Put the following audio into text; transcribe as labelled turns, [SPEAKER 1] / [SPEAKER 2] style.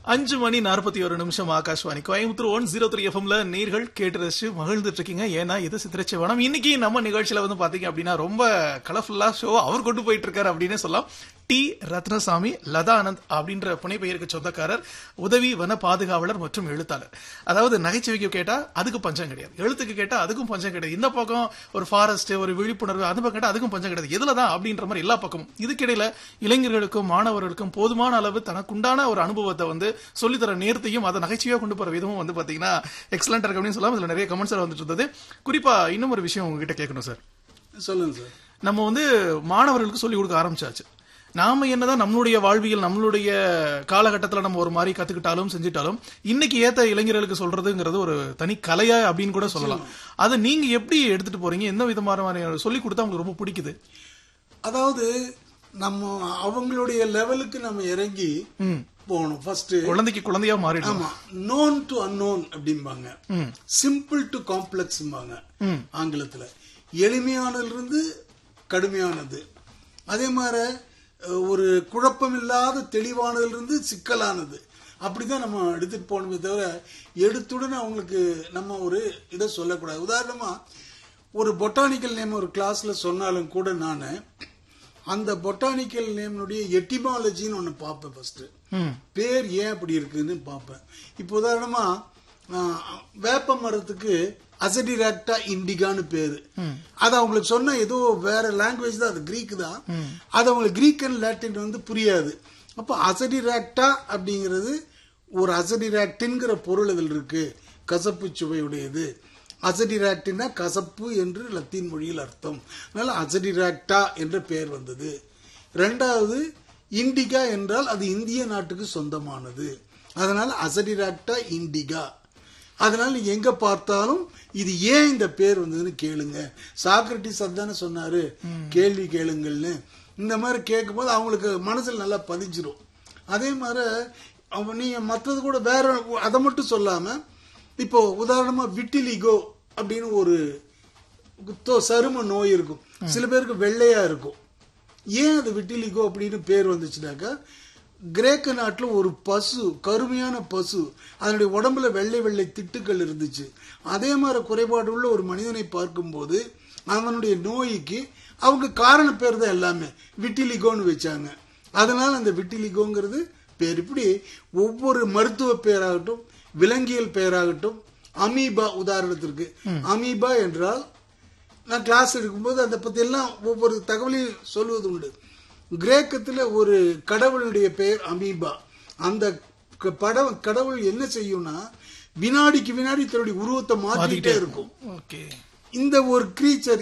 [SPEAKER 1] அஞ்சு மணி நாற்பத்தி ஒரு நிமிஷம் Akashvani Coimbatore one zero three எஃப்எம்ல நேர்கள் கேட்டு ரசிச்சு மகிழ்ந்துட்டு இருக்கீங்க ஏன்னா இது சித்திரச்சிவனம் இன்னைக்கு நம்ம நிகழ்ச்சியில வந்து பாத்தீங்க அப்படின்னா ரொம்ப கலர்ஃபுல்லா ஷோ அவர் கொண்டு போயிட்டு இருக்காரு அப்படின்னு சொல்லலாம் டி ரத்னசாமி லதா ஆனந்த் அப்படின்ற புனைப்பெயருக்கு சொந்தக்காரர் உதவி வன பாதுகாவலர் மற்றும் எழுத்தாளர் அதாவது நகைச்சுவைக்கு கேட்டா அதுக்கு பஞ்சம் கிடையாது எழுத்துக்கு கேட்டா அதுக்கும் பஞ்சம் கிடையாது இந்த பக்கம் ஒரு ஃபாரஸ்ட் ஒரு விழிப்புணர்வு அந்த பக்கம் கேட்டா அதுக்கும் பஞ்சம் கிடையாது எதுலதான் அப்படின்ற மாதிரி எல்லா பக்கமும் இதுக்கிடையில இளைஞர்களுக்கும் மாணவர்களுக்கும் போதுமான அளவு தனக்குண்டான ஒரு அனுபவத்தை வந்து சொல்லித்தர நேர்த்தையும் அதை நகைச்சுவையா கொண்டு போற விதமும் வந்து பாத்தீங்கன்னா எக்ஸலண்டா இருக்கு அப்படின்னு சொல்லலாம் இதுல நிறைய கமெண்ட்ஸ் வந்துட்டு இருந்தது குறிப்பா இன்னும் ஒரு விஷயம் உங்ககிட்ட கேட்கணும் சார்
[SPEAKER 2] சொல்லுங்க சார்
[SPEAKER 1] நம்ம வந்து மாணவர்களுக்கு சொல்லிக் கொடுக்க ஆரம்பிச்சாச்சு நாம என்னதான் நம்மளுடைய வாழ்வியல் நம்மளுடைய காலகட்டத்துல நம்ம ஒரு மாதிரி கத்துக்கிட்டாலும் செஞ்சுட்டாலும் இன்னைக்கு ஏத்த இளைஞர்களுக்கு சொல்றதுங்கிறது ஒரு தனி கலையா அப்படின்னு கூட சொல்லலாம் அதை நீங்க எப்படி எடுத்துட்டு போறீங்க எந்த விதமான சொல்லி கொடுத்தா உங்களுக்கு ரொம்ப பிடிக்குது
[SPEAKER 2] அதாவது நம்ம அவங்களுடைய லெவலுக்கு நம்ம இறங்கி
[SPEAKER 1] ம்.
[SPEAKER 2] போகணும் ஃபர்ஸ்ட்
[SPEAKER 1] குழந்தைக்கு குழந்தையா மாறிடும்
[SPEAKER 2] ஆமா நோன் டு அன்னோன் அப்படிம்பாங்க சிம்பிள் டு காம்ப்ளெக்ஸ்ம்பாங்க ஆங்கிலத்துல எளிமையானதுல இருந்து கடுமையானது அதே மாதிரி அஹ், ஒரு குழப்பமில்லாத தெளிவானதுல இருந்து சிக்கலானது அப்படிதான் நம்ம எடுத்துட்டு போகணுமே தவிர எடுத்துடன் அவங்களுக்கு நம்ம ஒரு இதை சொல்லக்கூடாது உதாரணமா ஒரு பொட்டானிக்கல் நேம் ஒரு கிளாஸ்ல சொன்னாலும் கூட நான் அந்த பொட்டானிக்கல் நேம்னுடைய எட்டிமாலஜின்னு ஒன்று பார்ப்பேன் ஃபர்ஸ்ட்
[SPEAKER 1] ம்.
[SPEAKER 2] பேர் ஏன் அப்படி இருக்குன்னு பார்ப்பேன் இப்போ உதாரணமா ஆஹ், வேப்ப மரத்துக்கு அசடிராக்டா இண்டிகான்னு பேரு அது அவங்களுக்கு சொன்ன ஏதோ வேற லாங்குவேஜ் தான் அது கிரீக் தான் அது அவங்களுக்கு கிரீக் அண்ட் லாட்டின் வந்து புரியாது அப்போ அசடிராக்டா அப்படிங்கிறது ஒரு அசடிராக்டின்கிற பொருள் அதில் இருக்கு கசப்பு சுவையுடையது அசடிராக்டினா கசப்பு என்று லத்தீன் மொழியில் அர்த்தம் அதனால அசடிராக்டா என்ற பெயர் வந்தது ரெண்டாவது இண்டிகா என்றால் அது இந்திய நாட்டுக்கு சொந்தமானது அதனால அசடிராக்டா இண்டிகா அதனால நீங்க எங்க பார்த்தாலும் இது ஏன் இந்த பேர் வந்ததுன்னு கேளுங்க சாக்ரட்டிஸ் அதானே சொன்னாரு கேள்வி கேளுங்கள்னு இந்த மாதிரி கேட்கும்போது அவங்களுக்கு மனசுல நல்லா பதிஞ்சிரும் அதே மாதிரி அவங்க நீங்க மற்றது கூட வேற அதை மட்டும் சொல்லாம இப்போ உதாரணமா விட்டிலிகோ அப்படின்னு ஒரு தோ- சரும நோய் இருக்கும் சில பேருக்கு வெள்ளையா இருக்கும் ஏன் அது விட்டிலிகோ அப்படின்னு பேர் வந்துச்சுனாக்கா கிரேக்க நாட்டில் ஒரு பசு கருமையான பசு அதனுடைய உடம்புல வெள்ளை வெள்ளை திட்டுக்கள் இருந்துச்சு அதே மாதிரி குறைபாடு உள்ள ஒரு மனிதனை பார்க்கும்போது அவனுடைய நோய்க்கு அவங்க காரண பேர் தான் எல்லாமே விட்டிலிகோன்னு வச்சாங்க அதனால அந்த விட்டிலிகோங்கிறது பேர் இப்படி ஒவ்வொரு மருத்துவ பெயராகட்டும் விலங்கியல் பெயராகட்டும் அமீபா உதாரணத்திற்கு அமீபா என்றால் நான் கிளாஸ் எடுக்கும்போது அதை பத்தி எல்லாம் ஒவ்வொரு தகவலையும் சொல்வது உண்டு கிரேக்கத்துல ஒரு கடவுளுடைய பெயர் அமீபா அந்த க- பட கடவுள் என்ன செய்யும்னா வினாடிக்கு வினாடி தன்னுடைய உருவத்தை மாத்திக்கிட்டே இருக்கும்
[SPEAKER 1] ஓகே
[SPEAKER 2] இந்த ஒரு கிரீச்சர்